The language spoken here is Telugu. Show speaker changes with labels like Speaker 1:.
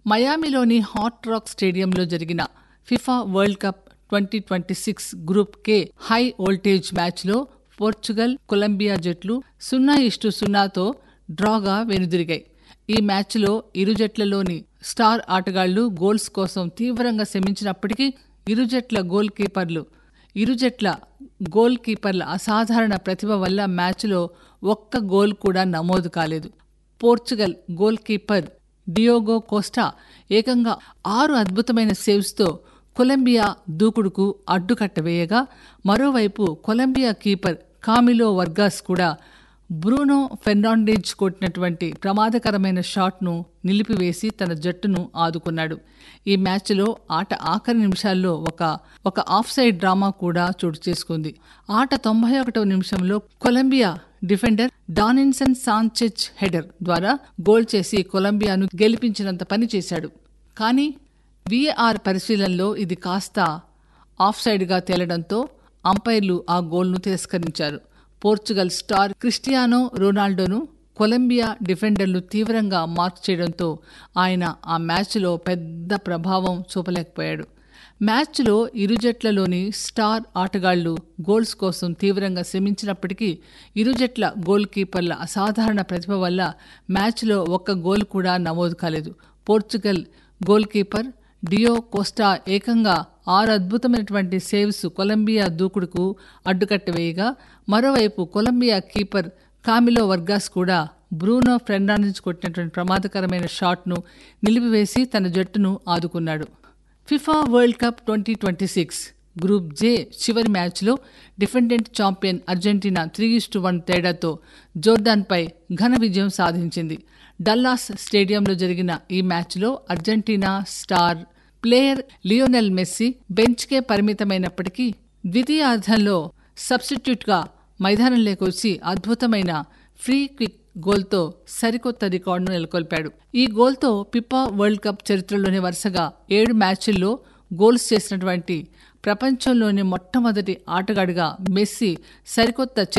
Speaker 1: మయామిలోని హాట్ రాక్ స్టేడియంలో జరిగిన FIFA world cup twenty twenty six group K high voltage మ్యాచ్లో పోర్చుగల్ కొలంబియా జట్లు సున్నా ఇష్టు సున్నాతో డ్రాగా వెనుదిరిగాయి ఈ మ్యాచ్లో ఇరు జట్లలోని స్టార్ ఆటగాళ్లు గోల్స్ కోసం తీవ్రంగా శ్రమించినప్పటికీ ఇరు జట్ల గోల్ కీపర్లు ఇరు జట్ల గోల్ కీపర్ల అసాధారణ ప్రతిభ వల్ల మ్యాచ్లో ఒక్క గోల్ కూడా నమోదు కాలేదు Portugal goal keeper Diogo Costa ఏకంగా ఆరు అద్భుతమైన సేవ్స్తో కొలంబియా దూకుడుకు అడ్డుకట్ట వేయగా మరోవైపు కొలంబియా కీపర్ కామిలో వర్గాస్ కూడా బ్రూనో ఫెర్నాండేజ్ కొట్టినటువంటి ప్రమాదకరమైన షాట్ను నిలిపివేసి తన జట్టును ఆదుకున్నాడు ఈ మ్యాచ్లో ఆట ఆఖరి నిమిషాల్లో ఒక ఒక ఆఫ్ సైడ్ డ్రామా కూడా చోటు చేసుకుంది ఆట తొంభై ఒకటవ నిమిషంలో Colombia defender Davinson Sanchez header ద్వారా గోల్ చేసి కొలంబియాను గెలిపించినంత పని చేశాడు కానీ వీఆర్ పరిశీలనలో ఇది కాస్త ఆఫ్ సైడ్గా తేలడంతో అంపైర్లు ఆ గోల్ను తిరస్కరించారు పోర్చుగల్ స్టార్ క్రిస్టియానో రొనాల్డోను కొలంబియా డిఫెండర్లు తీవ్రంగా మార్క్ చేయడంతో ఆయన ఆ మ్యాచ్లో పెద్ద ప్రభావం చూపలేకపోయాడు మ్యాచ్లో ఇరు జట్లలోని స్టార్ ఆటగాళ్లు గోల్స్ కోసం తీవ్రంగా శ్రమించినప్పటికీ ఇరు జట్ల గోల్ కీపర్ల అసాధారణ ప్రతిభ వల్ల మ్యాచ్లో ఒక్క గోల్ కూడా నమోదు కాలేదు Portugal goal keeper Diogo Costa ఏకంగా ఆరు అద్భుతమైనటువంటి సేవ్స్ కొలంబియా దూకుడుకు అడ్డుకట్ట వేయగా మరోవైపు కొలంబియా కీపర్ కామిలో వర్గాస్ కూడా బ్రూనో ఫెర్నాండెజ్ కొట్టినటువంటి ప్రమాదకరమైన షాట్ను నిలిపివేసి తన జట్టును ఆదుకున్నాడు FIFA world cup twenty twenty six group J చివరి మ్యాచ్లో డిఫెండెంట్ ఛాంపియన్ అర్జెంటీనా త్రీ ఇస్టు వన్ తేడాతో జోర్డాన్పై ఘన విజయం సాధించింది డల్లాస్ స్టేడియంలో జరిగిన ఈ మ్యాచ్లో Argentina star player Lionel Messi బెంచ్కే పరిమితమైనప్పటికీ ద్వితీయార్ధంలో సబ్స్టిట్యూట్గా మైదానంలోకి వచ్చి అద్భుతమైన ఫ్రీ క్విక్ గోల్తో సరికొత్త రికార్డును నెలకొల్పాడు ఈ గోల్తో పిప్పా వరల్డ్ కప్ చరిత్రలోని వరుసగా ఏడు మ్యాచ్ల్లో గోల్స్ చేసినటువంటి ప్రపంచంలోని మొట్టమొదటి ఆటగాడిగా మెస్సీ సరికొత్త